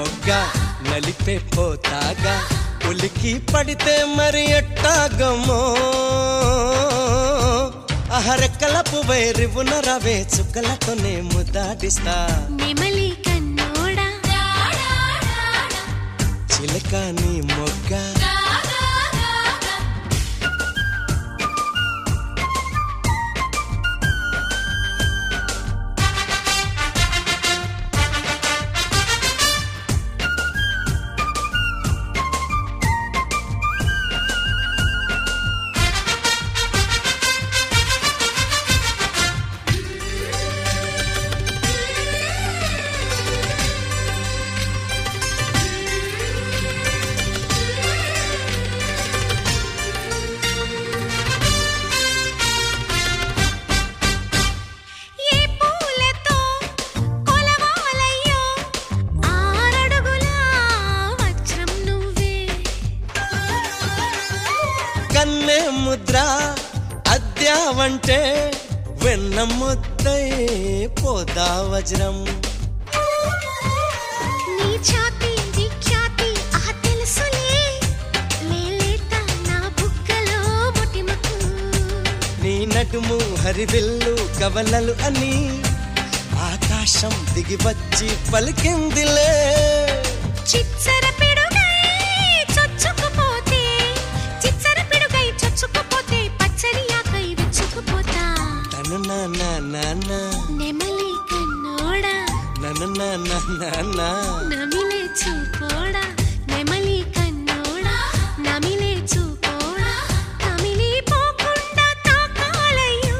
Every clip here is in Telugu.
మొగ్గ నలిపే పోతాగా ఉలికి పడితే మరి ఎట్టాగమో అహరెక్కల పువ్వై రివున రవే చుక్కలతోనే ముద్దాడిస్తా నెమలి కన్నోడా చిలక నీ మొగ్గ ఏ పూలతో కొలవాలయ్యో ఆరడుగుల వజ్రం నువ్వే కన్నె ముద్ర అద్యావంటే వెన్న ముద్దై పోదా వజ్రం నీ ఛాతి విఖ్యాతి ఆ తెలుసులే లేలేత నా బుగ్గలో ముటిమకు నీ నడుము హరివిల్లు కవలలు అని ఆకాశం దిగి వచ్చి పలికిందిలే చిచ్చర పిడుగై చొచ్చుకుపోతే చిచ్చర పిడుగై చొచ్చుకుపోతే పచ్చని ఆకై విచ్చుకుపోతా తన నాన్న నాన్న నెమలి కన్నోడా నన్న నాన్న నాన్న నమిలే చూపోడా నెమలి కన్నోడా నమిలే చూపోడా నమిలి పోకుండా తాకాలయ్యో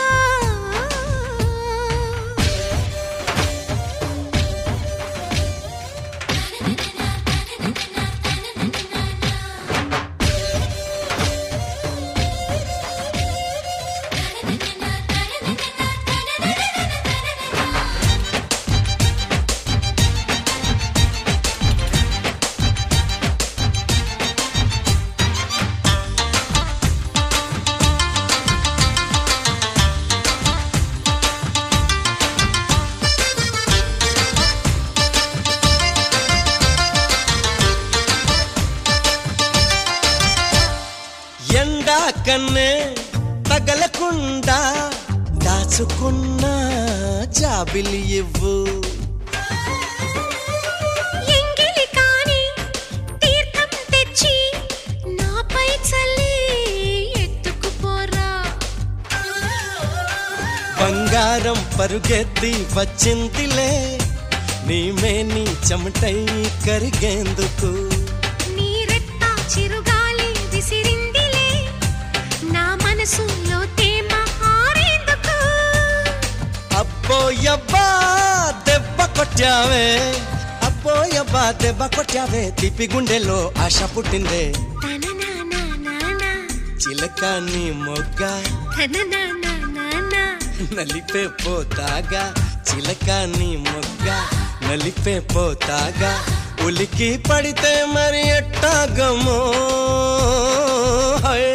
ఎండా కన్నే తగలకుండా దాచుకున్న జాబిలి ఇవ్వు ఎంగిలి కాని తీర్థం తెచ్చి నాపై చల్లి ఎత్తుకుపోరా బంగారం పరుగెత్తి వచ్చిందిలే నీమే నీ చెమటై కరిగేందుకు నీ రెత్త చిరుగాలి విసిరిందిలే నా మనసులో తేమ హారేందుకు అబ్బోయబ్బా దెబ్బ కొట్టావే అబ్బోయబ్బా దెబ్బ కొట్టావే తిప్పి గుండెలో ఆశ పుట్టిందే తననానానానా, చిలక నీ మొగ్గ తననానానానా. నలిపే పోతాగా చిలక నీ మొగ్గ నలిపే పోతాగా ఉలికి పడితే మరి ఎట్టాగమో హై